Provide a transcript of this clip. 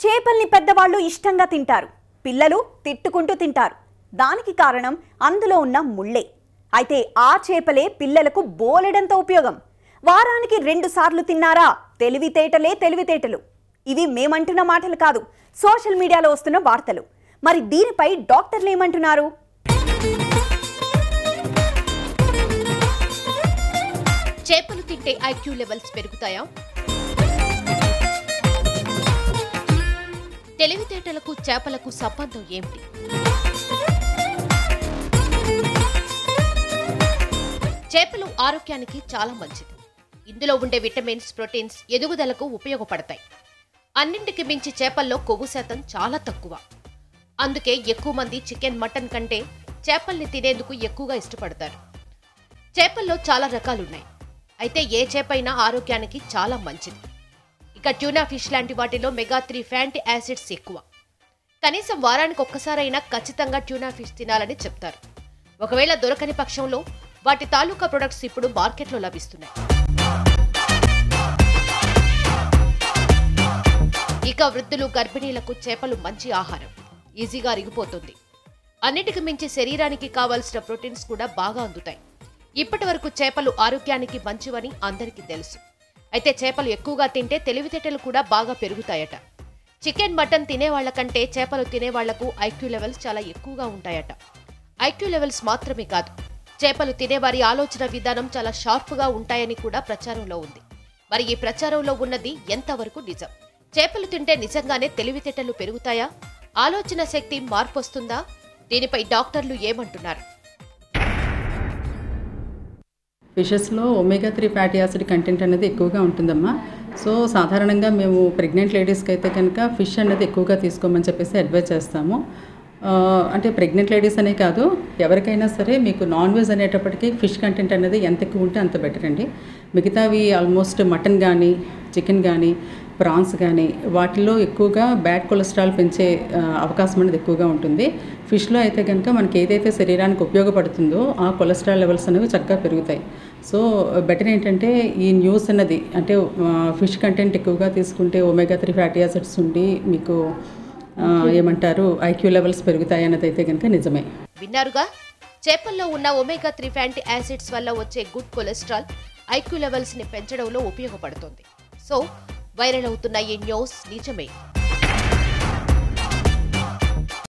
చేపల్ని పెద్దవాళ్ళు ఇష్టంగా తింటారు పిల్లలు తిట్టుకుంటూ తింటారు దానికి కారణం అందులో ఉన్న ముళ్ళే అయితే ఆ చేపలే పిల్లలకు బోలెడంత ఉపయోగం వారానికి రెండు సార్లు తిన్నారా తెలివితేటలే తెలివితేటలు ఇవి మేమంటున్న మాటలు కాదు సోషల్ మీడియాలో వస్తున్న వార్తలు మరి దీనిపై డాక్టర్లు ఏమంటున్నారు చేపలు తింటే ఐక్యూ లెవెల్స్ పెరుగుతాయా తెలివితేటలకు చేపలకు సంబంధం ఏమిటి చేపలు ఆరోగ్యానికి చాలా మంచిది ఇందులో ఉండే విటమిన్స్ ప్రోటీన్స్ ఎదుగుదలకు ఉపయోగపడతాయి అన్నింటికి మించి చేపల్లో కొవ్వు శాతం చాలా తక్కువ అందుకే ఎక్కువ మంది చికెన్ మటన్ కంటే చేపల్ని తినేందుకు ఎక్కువగా ఇష్టపడతారు చేపల్లో చాలా రకాలున్నాయి అయితే ఏ చేపైనా ఆరోగ్యానికి చాలా మంచిది ఇక ట్యూనా ఫిష్ లాంటి వాటిలో మెగా త్రీ ఫ్యాంటీ యాసిడ్స్ ఎక్కువ కనీసం వారానికి ఒక్కసారైనా ఖచ్చితంగా ట్యూనా ఫిష్ తినాలని చెప్తారు ఒకవేళ దొరకని పక్షంలో వాటి తాలూకా ప్రొడక్ట్స్ ఇప్పుడు మార్కెట్లో లభిస్తున్నాయి ఇక వృద్ధులు గర్భిణీలకు చేపలు మంచి ఆహారం ఈజీగా అరిగిపోతుంది అన్నిటికి మించి శరీరానికి కావాల్సిన ప్రోటీన్స్ కూడా బాగా అందుతాయి ఇప్పటి వరకు చేపలు ఆరోగ్యానికి మంచివని అందరికీ తెలుసు అయితే చేపలు ఎక్కువగా తింటే తెలివితేటలు కూడా బాగా పెరుగుతాయట చికెన్ మటన్ తినేవాళ్ల కంటే చేపలు తినేవాళ్లకు ఐక్యూ లెవెల్స్ చాలా ఎక్కువగా ఉంటాయట ఐక్యూ లెవెల్స్ మాత్రమే కాదు చేపలు తినేవారి ఆలోచన విధానం చాలా షార్ప్గా ఉంటాయని కూడా ప్రచారంలో ఉంది మరి ఈ ప్రచారంలో ఉన్నది ఎంతవరకు నిజం చేపలు తింటే నిజంగానే తెలివితేటలు పెరుగుతాయా ఆలోచన శక్తి మార్పు వస్తుందా దీనిపై డాక్టర్లు ఏమంటున్నారు ఫిషెస్లో omega three fatty acid content అనేది ఎక్కువగా ఉంటుందమ్మా సో సాధారణంగా మేము ప్రెగ్నెంట్ లేడీస్కి అయితే కనుక ఫిష్ అనేది ఎక్కువగా తీసుకోమని చెప్పేసి అడ్వైజ్ చేస్తాము ఆ, అంటే ప్రెగ్నెంట్ లేడీస్ అనే కాదు ఎవరికైనా సరే మీకు నాన్ వెజ్ అనేటప్పటికీ ఫిష్ కంటెంట్ అనేది ఎంత ఎక్కువ ఉంటే అంత బెటర్ అండి మిగతావి ఆల్మోస్ట్ మటన్ కానీ చికెన్ కానీ ప్రాన్స్ కానీ వాటిలో ఎక్కువగా బ్యాడ్ కొలెస్ట్రాల్ పెంచే ఆ, అవకాశం అనేది ఎక్కువగా ఉంటుంది ఫిష్లో అయితే కనుక మనకి ఏదైతే శరీరానికి ఉపయోగపడుతుందో ఆ కొలెస్ట్రాల్ లెవెల్స్ అనేవి చక్కగా పెరుగుతాయి సో బెటర్ ఏంటంటే ఈ న్యూస్ అన్నది అంటే ఫిష్ కంటెంట్ ఎక్కువగా తీసుకుంటే ఒమేగా త్రీ ఫ్యాటీ యాసిడ్స్ ఉండి మీకు ఆ, ఏమంటారు ఐక్యూ లెవెల్స్ పెరుగుతాయి అన్నది అయితే కనుక నిజమే విన్నారుగా చేపల్లో ఉన్న ఒమేగా త్రీ ఫ్యాంటీ యాసిడ్స్ వల్ల వచ్చే గుడ్ కొలెస్ట్రాల్ ఐక్యూ లెవెల్స్ ని పెంచడంలో ఉపయోగపడుతుంది సో వైరల్ అవుతున్న ఈ న్యూస్ నిజమే